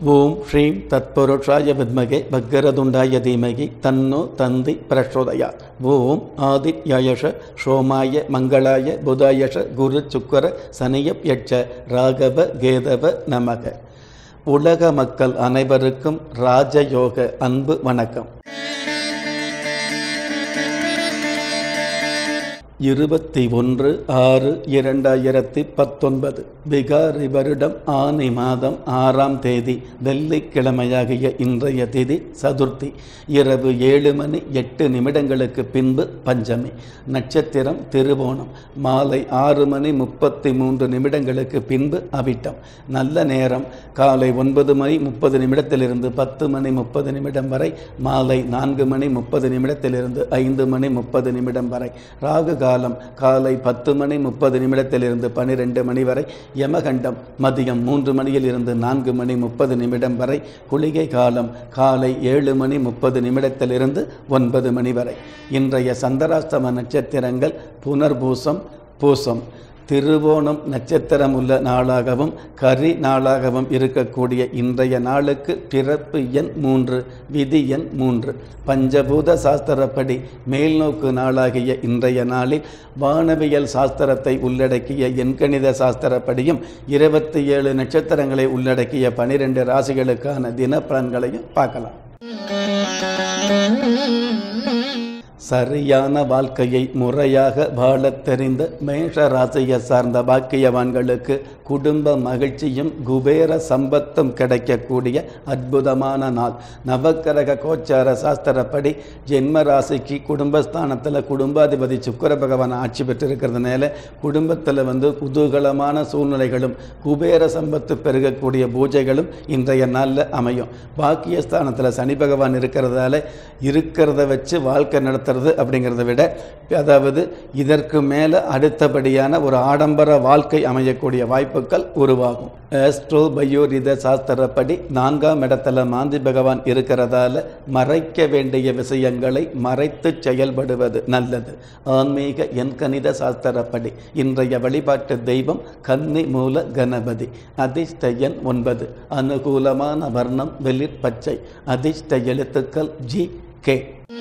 ஓம் ஸ்ரீம் தத்புருஷாய வித்மகே பக்கரதுண்டாய தீமகி தன்னோ தந்தி பிரச்சோதயா ஓம் ஆதித்யாயஷ சோமாய மங்களாய புதாயஷ குரு சுக்கர சனியப் யட்ச ராகவ கேதவ நமக உலக மக்கள் அனைவருக்கும் ராஜயோக அன்பு வணக்கம் இருபத்தி ஒன்று ஆறு இரண்டாயிரத்தி பத்தொன்பது பிகாரி வருடம் ஆனி மாதம் ஆறாம் தேதி வெள்ளிக்கிழமையாகிய இன்றைய திதி சதுர்த்தி இரவு ஏழு மணி எட்டு நிமிடங்களுக்கு பின்பு பஞ்சமி நட்சத்திரம் திருவோணம் மாலை ஆறு மணி முப்பத்தி மூன்று நிமிடங்களுக்கு பின்பு அவிட்டம் நல்ல நேரம் காலை ஒன்பது மணி முப்பது நிமிடத்திலிருந்து பத்து மணி முப்பது நிமிடம் வரை மாலை நான்கு மணி முப்பது நிமிடத்திலிருந்து ஐந்து மணி முப்பது நிமிடம் வரை ராகு காலம் காலை பத்து மணி முப்பது நிமிடத்திலிருந்து பனிரெண்டு மணி வரை யமகண்டம் மதியம் மூன்று மணியில் இருந்து நான்கு மணி முப்பது நிமிடம் வரை குளிகை காலம் காலை ஏழு மணி முப்பது நிமிடத்திலிருந்து ஒன்பது மணி வரை இன்றைய சந்திராஷ்டம நட்சத்திரங்கள் புனர்பூசம் பூசம் திருவோணம் நட்சத்திரம் உள்ள நாளாகவும் கரி நாளாகவும் இருக்கக்கூடிய இன்றைய நாளுக்கு பிறப்பு எண் மூன்று விதி எண் மூன்று பஞ்சபூத சாஸ்திரப்படி மேல்நோக்கு நாளாகிய இன்றைய நாளில் வானவியல் சாஸ்திரத்தை உள்ளடக்கிய எண்கணித சாஸ்திரப்படியும் இருபத்தி ஏழு நட்சத்திரங்களை உள்ளடக்கிய பனிரெண்டு ராசிகளுக்கான தினப்பலன்களையும் பார்க்கலாம் சரியான வாழ்க்கையை முறையாக வாழத் தெரிந்த மேஷ ராசியை சார்ந்த பாக்கியவான்களுக்கு குடும்ப மகிழ்ச்சியும் குபேர சம்பத்தும் கிடைக்கக்கூடிய அற்புதமான நாள் நவக்கிரக கோச்சார சாஸ்திரப்படி ஜென்ம ராசிக்கு குடும்பஸ்தானத்தில் குடும்பாதிபதி சுக்கர பகவான் ஆட்சி பெற்றிருக்கிறதுனால குடும்பத்தில் வந்து குதூகலமான சூழ்நிலைகளும் குபேர சம்பத்து பெருகக்கூடிய பூஜைகளும் இன்றைய நாளில் அமையும் பாக்கியஸ்தானத்தில் சனி பகவான் இருக்கிறதால இருக்கிறத வச்சு வாழ்க்கை நடத்துறது அப்படிங்கிறத விட அதாவது இதற்கு மேலே அடுத்தபடியான ஒரு ஆடம்பர வாழ்க்கை அமையக்கூடிய வாய்ப்புகள் உருவாகும் ஆஸ்ட்ரோ பயோரித சாஸ்திரப்படி நான்காம் இடத்துல மாந்தி பகவான் இருக்கிறதால மறைக்க வேண்டிய விஷயங்களை மறைத்து செயல்படுவது நல்லது ஆன்மீக எண்கணித சாஸ்திரப்படி இன்றைய வழிபாட்டு தெய்வம் கன்னி மூல கணபதி அதிர்ஷ்ட எண் ஒன்பது அனுகூலமான வர்ணம் வெளிர் பச்சை அதிர்ஷ்ட எழுத்துக்கள் ஜி கே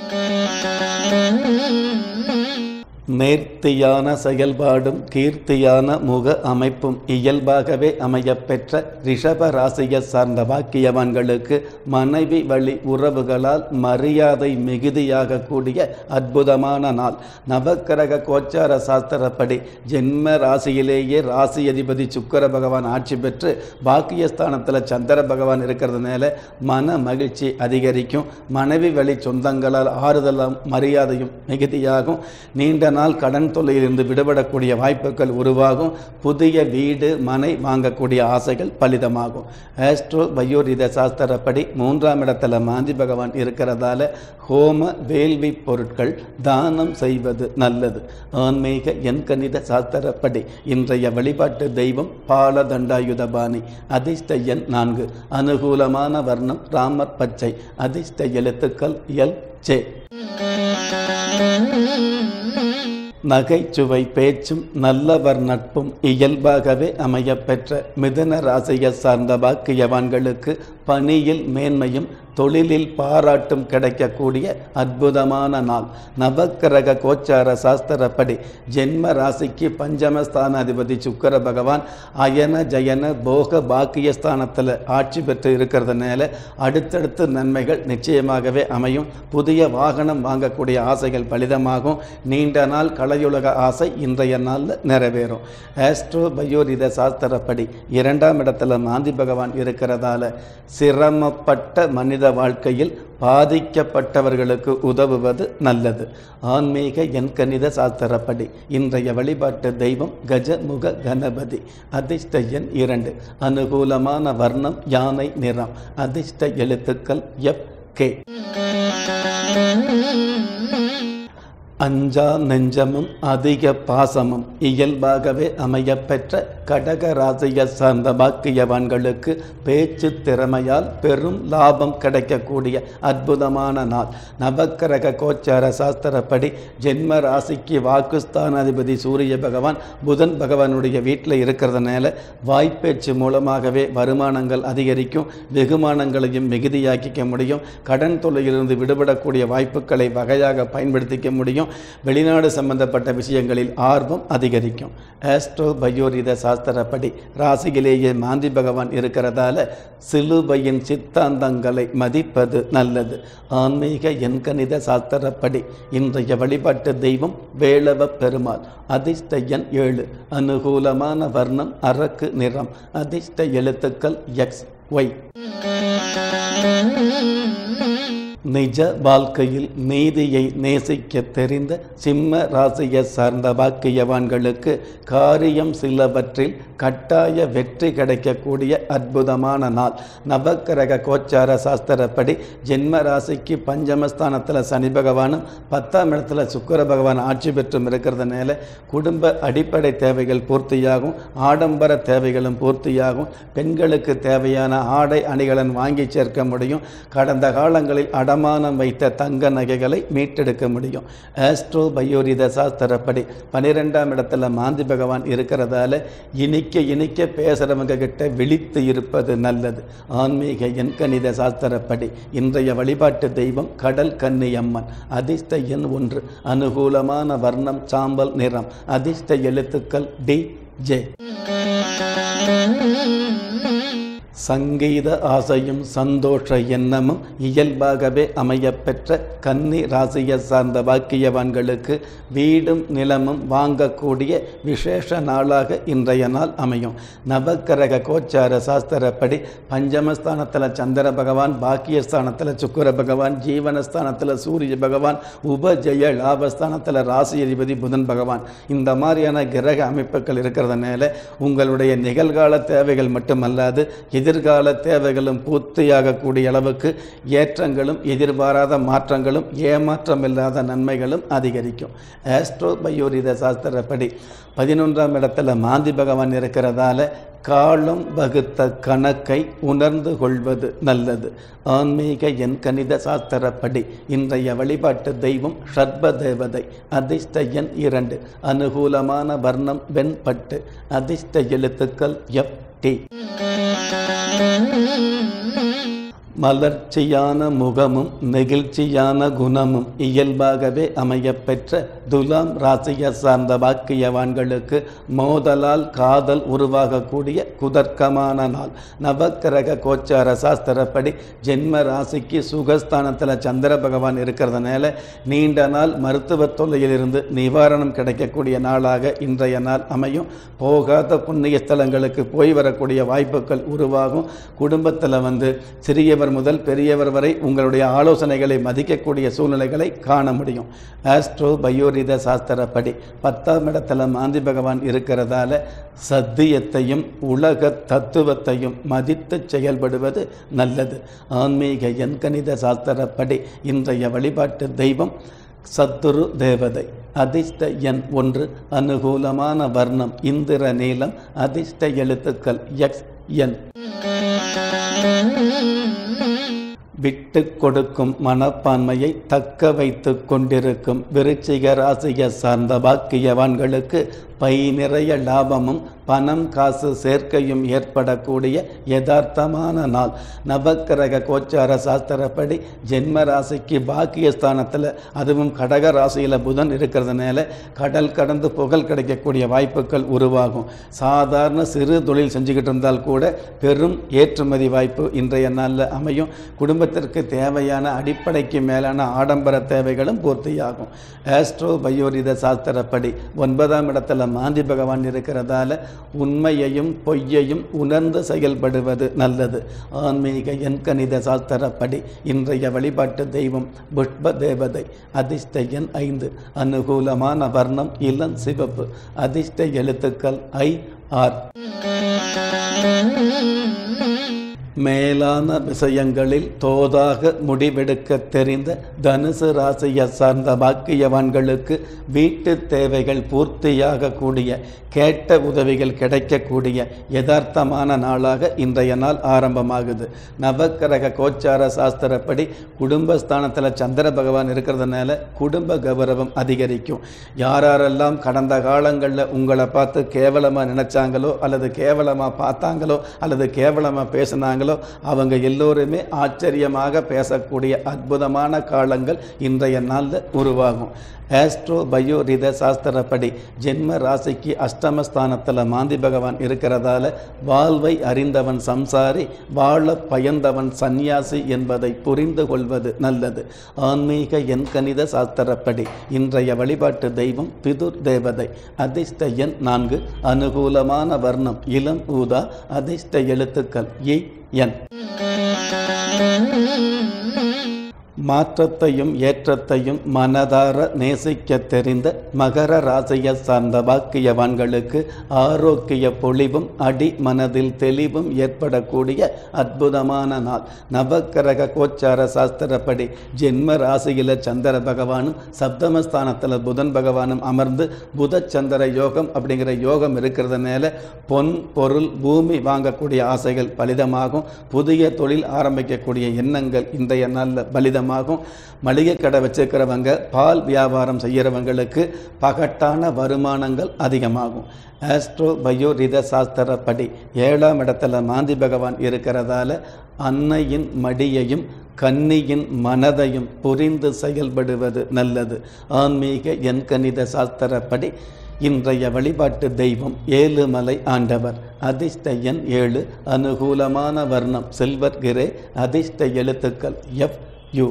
நேர்த்தியான செயல்பாடும் கீர்த்தியான முக அமைப்பும் இயல்பாகவே அமையப்பெற்ற ரிஷப ராசியை சார்ந்த வாக்கியவான்களுக்கு மனைவி வழி உறவுகளால் மரியாதை மிகுதியாக கூடிய அற்புதமான நாள் நவக்கிரக கோச்சார சாஸ்திரப்படி ஜென்ம ராசியிலேயே ராசி அதிபதி சுக்கர பகவான் ஆட்சி பெற்று பாக்கியஸ்தானத்தில் சந்திர பகவான் இருக்கிறதுனால மன மகிழ்ச்சி அதிகரிக்கும் மனைவி வழி சொந்தங்களால் ஆறுதலும் மரியாதையும் மிகுதியாகும் நீண்ட நாள் கடன் தொல்லையிலிருந்து விடுபடக்கூடிய வாய்ப்புகள் உருவாகும் புதிய வீடு மனை வாங்கக்கூடிய ஆசைகள் பலிதமாகும் ஆஸ்ட்ரோ பயோரித சாஸ்திரப்படி மூன்றாம் இடத்துல மாந்தி பகவான் இருக்கிறதால ஹோம வேள்வி பொருட்கள் தானம் செய்வது நல்லது ஆன்மீக எண்கணித சாஸ்திரப்படி இன்றைய வழிபாட்டு தெய்வம் பாலதண்டாயுதபாணி அதிர்ஷ்ட எண் நான்கு அனுகூலமான வர்ணம் ராமர் பச்சை அதிர்ஷ்ட எழுத்துக்கள் எல் ஜே நகைச்சுவை பேச்சும் நல்லவர் நட்பும் இயல்பாகவே அமையப்பெற்ற மிதன ராசியை சார்ந்த பாக்கியவான்களுக்கு பணியில் மேன்மையும் தொழிலில் பாராட்டும் கிடைக்கக்கூடிய அற்புதமான நாள் நவக்கிரக கோச்சார சாஸ்திரப்படி ஜென்ம ராசிக்கு பஞ்சமஸ்தானாதிபதி சுக்கர பகவான் அயன ஜயன போக பாக்கியஸ்தானத்தில் ஆட்சி பெற்று இருக்கிறதுனால அடுத்தடுத்து நன்மைகள் நிச்சயமாகவே அமையும் புதிய வாகனம் வாங்கக்கூடிய ஆசைகள் பலிதமாகும் நீண்ட நாள் கலையுலக ஆசை இன்றைய நாளில் நிறைவேறும் ஆஸ்ட்ரோ பயோரித சாஸ்திரப்படி இரண்டாம் இடத்துல மாந்தி பகவான் இருக்கிறதால சிரமப்பட்ட மனித வாழ்க்கையில் பாதிக்கப்பட்டவர்களுக்கு உதவுவது நல்லது ஆன்மீக எண்கணித சாஸ்திரப்படி இன்றைய வழிபாட்டு தெய்வம் கஜமுக கணபதி அதிர்ஷ்ட எண் இரண்டு அனுகூலமான வர்ணம் யானை நிறம் அதிர்ஷ்ட எழுத்துக்கள் எப் கே அஞ்சா நெஞ்சமும் அதிக பாசமும் இயல்பாகவே அமையப்பெற்ற கடக ராசியை சார்ந்த பாக்கியவான்களுக்கு பேச்சு திறமையால் பெரும் லாபம் கிடைக்கக்கூடிய அற்புதமான நாள் நவக்கிரக கோச்சார சாஸ்திரப்படி ஜென்ம ராசிக்கு வாக்குஸ்தானாதிபதி சூரிய பகவான் புதன் பகவானுடைய வீட்டில் இருக்கிறதுனால வாய்ப்பேச்சு மூலமாகவே வருமானங்கள் அதிகரிக்கும் வெகுமானங்களையும் மிகுதியாக்கிக்க முடியும் கடன் தொல்லையிலிருந்து விடுபடக்கூடிய வாய்ப்புகளை வகையாக பயன்படுத்திக்க முடியும் வெளிநாடு சம்பந்தப்பட்ட விஷயங்களில் ஆர்வம் அதிகரிக்கும் ஆஸ்ட்ரோ பயோரித சாஸ்திரப்படி ராசியிலேயே மாந்தி பகவான் இருக்கிறதால சிலுவையின் சித்தாந்தங்களை மதிப்பது நல்லது ஆன்மீக எண்கணித சாஸ்திரப்படி இன்றைய வழிபாட்டு தெய்வம் வேளவ பெருமாள் அதிர்ஷ்ட எண் ஏழு அனுகூலமான வர்ணம் அரக்கு நிறம் அதிர்ஷ்ட எழுத்துக்கள் எக்ஸ் ஒய் நிஜ வாழ்க்கையில் நீதியை நேசிக்க தெரிந்த சிம்ம ராசியை சார்ந்த பாக்கியவான்களுக்கு காரியம் சிலவற்றில் கட்டாய வெற்றி கிடைக்கக்கூடிய அற்புதமான நாள் நவக்கிரக கோச்சார சாஸ்திரப்படி ஜென்ம ராசிக்கு பஞ்சமஸ்தானத்தில் சனி பகவானும் பத்தாம் இடத்துல சுக்கர பகவான் ஆட்சி பெற்றும் இருக்கிறதுனால குடும்ப அடிப்படை தேவைகள் பூர்த்தியாகும் ஆடம்பர தேவைகளும் பூர்த்தியாகும் பெண்களுக்கு தேவையான ஆடை அணிகலன் வாங்கி சேர்க்க முடியும் கடந்த காலங்களில் அடமானம் வைத்த தங்க நகைகளை மீட்டெடுக்க முடியும் ஆஸ்ட்ரோ பயோரித சாஸ்திரப்படி பனிரெண்டாம் இடத்துல மாந்தி பகவான் இருக்கிறதால இனிக்க இனிக்க பேசுகிறவங்க கிட்ட விழித்து இருப்பது நல்லது ஆன்மீக எண்கணித சாஸ்திரப்படி இன்றைய வழிபாட்டு தெய்வம் கடல் கன்னி அம்மன் அதிர்ஷ்ட எண் ஒன்று அனுகூலமான வர்ணம் சாம்பல் நிறம் அதிர்ஷ்ட எழுத்துக்கள் டி ஜே சங்கீத ஆசையும் சந்தோஷ எண்ணமும் இயல்பாகவே அமையப்பெற்ற கன்னி ராசியை சார்ந்த பாக்கியவான்களுக்கு வீடும் நிலமும் வாங்கக்கூடிய விசேஷ நாளாக இன்றைய நாள் அமையும் நவக்கிரக கோச்சார சாஸ்திரப்படி பஞ்சமஸ்தானத்தில் சந்திர பகவான் பாக்கியஸ்தானத்தில் சுக்கர பகவான் ஜீவனஸ்தானத்தில் சூரிய பகவான் உபஜய லாபஸ்தானத்தில் ராசி அதிபதி புதன் பகவான் இந்த மாதிரியான கிரக அமைப்புகள் இருக்கிறதுனால உங்களுடைய நிகழ்கால தேவைகள் மட்டுமல்லாது எதிர்கால தேவைகளும் பூர்த்தியாகக்கூடிய அளவுக்கு ஏற்றங்களும் எதிர்பாராத மாற்றங்களும் ஏமாற்றமில்லாத நன்மைகளும் அதிகரிக்கும் ஆஸ்ட்ரோ பயோரித சாஸ்திரப்படி பதினொன்றாம் இடத்துல மாந்தி பகவான் இருக்கிறதால காலம் வகுத்த கணக்கை உணர்ந்து கொள்வது நல்லது ஆன்மீக எண் கணித சாஸ்திரப்படி இன்றைய வழிபாட்டு தெய்வம் ஷர்ப தேவதை அதிர்ஷ்ட எண் இரண்டு அனுகூலமான வர்ணம் வெண்பட்டு அதிர்ஷ்ட எழுத்துக்கள் எஃப் டி மலர்ச்சியான முகமும் நெகிழ்ச்சியான குணமும் இயல்பாகவே அமையப்பெற்ற துலாம் ராசியை சார்ந்த பாக்கியவான்களுக்கு மோதலால் காதல் உருவாகக்கூடிய குதர்க்கமான நாள் நவக்கிரக கோச்சார சாஸ்திரப்படி ஜென்ம ராசிக்கு சுகஸ்தானத்தில் சந்திர பகவான் இருக்கிறதுனால நீண்ட நாள் மருத்துவ தொல்லையிலிருந்து நிவாரணம் கிடைக்கக்கூடிய நாளாக இன்றைய நாள் அமையும் போகாத புண்ணிய ஸ்தலங்களுக்கு போய் வரக்கூடிய வாய்ப்புகள் உருவாகும் குடும்பத்தில் வந்து சிறியவர் முதல் பெரியவர் வரை உங்களுடைய ஆலோசனைகளை மதிக்கக்கூடிய சூழ்நிலைகளை காண முடியும் ஆஸ்ட்ரோ பயோரித சாஸ்திரப்படி பத்தாம் இடத்துல மாந்தி பகவான் இருக்கிறதால சத்தியத்தையும் உலக தத்துவத்தையும் மதித்து செயல்படுவது நல்லது ஆன்மீக எண்கணித சாஸ்திரப்படி இன்றைய வழிபாட்டு தெய்வம் சத்துரு தேவதை அதிர்ஷ்ட எண் ஒன்று அனுகூலமான வர்ணம் இந்திர நீலம் அதிர்ஷ்ட எழுத்துக்கள் எக்ஸ் என் விட்டு கொடுக்கும் மனப்பான்மையை தக்க வைத்து கொண்டிருக்கும் விருச்சிக ராசியை சார்ந்த பாக்கியவான்களுக்கு பை நிறைய லாபமும் பணம் காசு சேர்க்கையும் ஏற்படக்கூடிய யதார்த்தமான நாள் நவக்கிரக கோச்சார சாஸ்திரப்படி ஜென்ம ராசிக்கு பாக்கியஸ்தானத்தில் அதுவும் கடக ராசியில் புதன் இருக்கிறதுனால கடல் கடந்து புகழ் கிடைக்கக்கூடிய வாய்ப்புகள் உருவாகும் சாதாரண சிறு தொழில் செஞ்சுக்கிட்டு இருந்தால் கூட பெரும் ஏற்றுமதி வாய்ப்பு இன்றைய நாளில் அமையும் குடும்பத்திற்கு தேவையான அடிப்படைக்கு மேலான ஆடம்பர தேவைகளும் பூர்த்தியாகும் ஆஸ்ட்ரோ பயோரித சாஸ்திரப்படி ஒன்பதாம் இடத்துல மாந்தி பகவான் இருக்கிறதால உண்மையையும் பொய்யையும் உணர்ந்து செயல்படுவது நல்லது ஆன்மீக எண்கணித சாஸ்திரப்படி இன்றைய வழிபாட்டு தெய்வம் புஷ்ப தேவதை அதிர்ஷ்ட எண் ஐந்து அனுகூலமான வர்ணம் இளம் சிவப்பு அதிர்ஷ்ட எழுத்துக்கள் ஐ ஆர் மேலான விஷயங்களில் தோதாக முடிவெடுக்க தெரிந்த தனுசு ராசியை சார்ந்த பாக்கியவான்களுக்கு வீட்டு தேவைகள் பூர்த்தியாக கூடிய கேட்ட உதவிகள் கிடைக்கக்கூடிய யதார்த்தமான நாளாக இன்றைய நாள் ஆரம்பமாகுது நவக்கிரக கோச்சார சாஸ்திரப்படி குடும்பஸ்தானத்தில் சந்திர பகவான் இருக்கிறதுனால குடும்ப கௌரவம் அதிகரிக்கும் யாரெல்லாம் கடந்த காலங்களில் உங்களை பார்த்து கேவலமாக நினைச்சாங்களோ அல்லது கேவலமாக பார்த்தாங்களோ அல்லது கேவலமாக பேசினாங்களோ அவங்க எல்லோருமே ஆச்சரியமாக பேசக்கூடிய அற்புதமான காலங்கள் இன்றைய நாளில் உருவாகும் ஆஸ்ட்ரோ பயோ ரித சாஸ்திரப்படி ஜென்ம ராசிக்கு அஷ்டமஸ்தானத்தில் மாந்தி பகவான் இருக்கிறதால வாழ்வை அறிந்தவன் சம்சாரி வாழ பயந்தவன் சந்நியாசி என்பதை புரிந்து கொள்வது நல்லது ஆன்மீக எண் கணித சாஸ்திரப்படி இன்றைய வழிபாட்டு தெய்வம் பிதுர் தேவதை அதிர்ஷ்ட எண் நான்கு அனுகூலமான வர்ணம் இளம் ஊதா அதிர்ஷ்ட எழுத்துக்கள் இ என் மாற்றத்தையும் ஏற்றத்தையும் மனதார நேசிக்க தெரிந்த மகர ராசியை சார்ந்த பாக்கியவான்களுக்கு ஆரோக்கிய பொழிவும் அடி மனதில் தெளிவும் ஏற்படக்கூடிய அற்புதமான நாள் நவக்கிரக கோச்சார சாஸ்திரப்படி ஜென்ம ராசியில் சந்திர பகவானும் சப்தமஸ்தானத்தில் புதன் பகவானும் அமர்ந்து புத சந்திர யோகம் அப்படிங்கிற யோகம் இருக்கிறதுனால பொன் பொருள் பூமி வாங்கக்கூடிய ஆசைகள் பலிதமாகும் புதிய தொழில் ஆரம்பிக்கக்கூடிய எண்ணங்கள் இன்றைய நாளில் பலிதமாகும் மளிகை கடை வச்சிருக்கிறவங்க பால் வியாபாரம் செய்கிறவங்களுக்கு பகட்டான வருமானங்கள் அதிகமாகும் ஆஸ்ட்ரோ பயோ ரித சாஸ்திரப்படி ஏழாம் இடத்துல மாந்தி பகவான் இருக்கிறதால அன்னையின் மடியையும் கன்னியின் மனதையும் புரிந்து செயல்படுவது நல்லது ஆன்மீக எண் கணித சாஸ்திரப்படி இன்றைய வழிபாட்டு தெய்வம் ஏழுமலை ஆண்டவர் அதிர்ஷ்ட எண் ஏழு அனுகூலமான வர்ணம் சில்வர் கிரே அதிர்ஷ்ட எழுத்துக்கள் எஃப் யு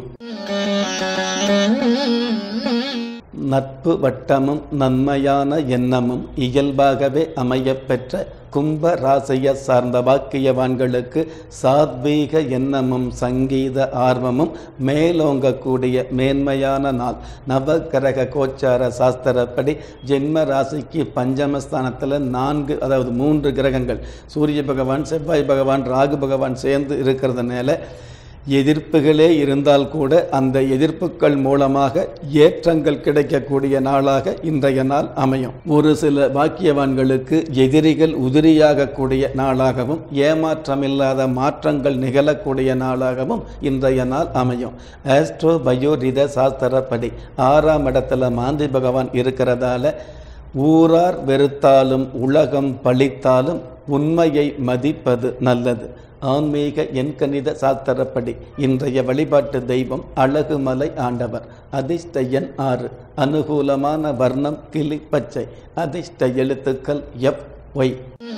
நட்பு வட்டமும் நன்மையான எண்ணமும் இயல்பாகவே அமையப்பெற்ற கும்ப ராசியை சார்ந்த பாக்கியவான்களுக்கு சாத்வீக எண்ணமும் சங்கீத ஆர்வமும் மேலோங்கக்கூடிய மேன்மையான நாள் நவக்கிரக கோச்சார சாஸ்திரப்படி ஜென்ம ராசிக்கு பஞ்சமஸ்தானத்தில் நான்கு அதாவது மூன்று கிரகங்கள் சூரிய பகவான் செவ்வாய் பகவான் ராகு பகவான் சேர்ந்து இருக்கிறதுனால எதிர்ப்புகளே இருந்தால் கூட அந்த எதிர்ப்புகள் மூலமாக ஏற்றங்கள் கிடைக்கக்கூடிய நாளாக இன்றைய நாள் அமையும் ஒரு சில பாக்கியவான்களுக்கு எதிரிகள் உதிரியாகக்கூடிய நாளாகவும் ஏமாற்றமில்லாத மாற்றங்கள் நிகழக்கூடிய நாளாகவும் இன்றைய நாள் அமையும் ஆஸ்ட்ரோ பயோ ரித சாஸ்திரப்படி ஆறாம் இடத்துல மாந்தி பகவான் இருக்கிறதால ஊரார் வெறுத்தாலும் உலகம் பழித்தாலும் உண்மையை மதிப்பது நல்லது ஆன்மீக எண்கணித சாஸ்திரப்படி இன்றைய வழிபாட்டு தெய்வம் அழகுமலை ஆண்டவர் அதிர்ஷ்ட எண் ஆறு அனுகூலமான வர்ணம் கிளி பச்சை அதிர்ஷ்ட எழுத்துக்கள் எப் ஒய்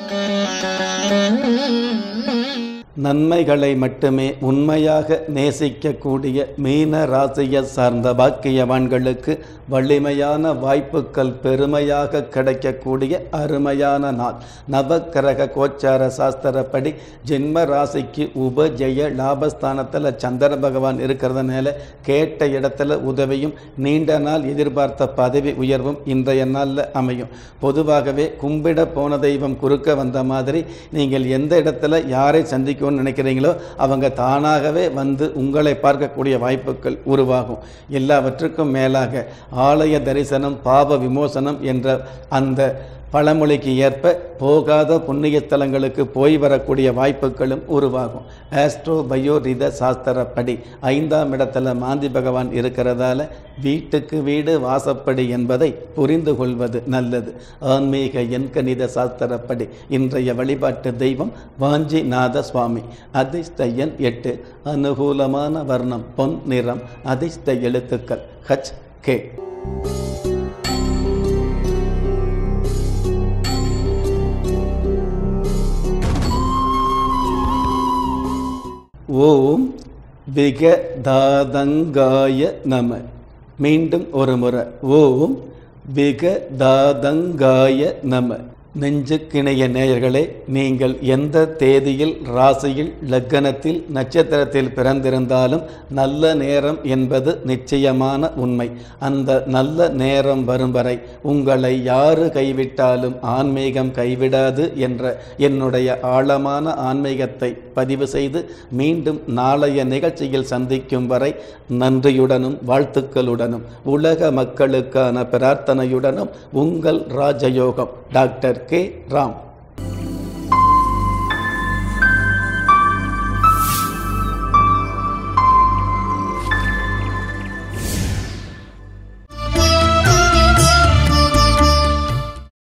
நன்மைகளை மட்டுமே உண்மையாக நேசிக்கக்கூடிய மீன ராசியை சார்ந்த பாக்கியவான்களுக்கு வலிமையான வாய்ப்புகள் பெருமையாக கிடைக்கக்கூடிய அருமையான நாள் நவக்கிரக கோச்சார சாஸ்திரப்படி ஜென்ம ராசிக்கு உபஜெய லாபஸ்தானத்தில் சந்திர பகவான் இருக்கிறதுனால கேட்ட இடத்துல உதவியும் நீண்ட நாள் எதிர்பார்த்த பதவி உயர்வும் இன்றைய நாளில் அமையும் பொதுவாகவே கும்பிட போன தெய்வம் குறுக்க வந்த மாதிரி நீங்கள் எந்த இடத்துல யாரை சந்திக்கணும்னு நினைக்கிறீங்களோ அவங்க தானாகவே வந்து உங்களை பார்க்கக்கூடிய வாய்ப்புகள் உருவாகும் எல்லாவற்றுக்கும் மேலாக ஆலய தரிசனம் பாவ விமோசனம் என்ற அந்த பழமொழிக்கு ஏற்ப போகாத புண்ணிய ஸ்தலங்களுக்கு போய் வரக்கூடிய வாய்ப்புகளும் உருவாகும் ஆஸ்ட்ரோ பயோ ரித சாஸ்திரப்படி ஐந்தாம் இடத்துல மாந்தி பகவான் இருக்கிறதால வீட்டுக்கு வீடு வாசப்படி என்பதை புரிந்து கொள்வது நல்லது ஆன்மீக எண்கணித சாஸ்திரப்படி இன்றைய வழிபாட்டு தெய்வம் வாஞ்சிநாத சுவாமி அதிர்ஷ்ட எண் எட்டு அனுகூலமான வர்ணம் பொன் நிறம் அதிர்ஷ்ட எழுத்துக்கள் ஹச் கே ஓம் விகதாதங்காய நம மீண்டும் ஒரு முறை ஓம் விகதாதங்காய நம நெஞ்சுக்கிணைய நேயர்களே நீங்கள் எந்த தேதியில் ராசியில் லக்கணத்தில் நட்சத்திரத்தில் பிறந்திருந்தாலும் நல்ல நேரம் என்பது நிச்சயமான உண்மை அந்த நல்ல நேரம் வரும் வரை உங்களை யாரு கைவிட்டாலும் ஆன்மீகம் கைவிடாது என்ற என்னுடைய ஆழமான ஆன்மீகத்தை பதிவு செய்து மீண்டும் நாளைய நிகழ்ச்சியில் சந்திக்கும் வரை நன்றியுடனும் வாழ்த்துக்களுடனும் உலக மக்களுக்கான பிரார்த்தனையுடனும் உங்கள் ராஜயோகம் டாக்டர் கே ராம்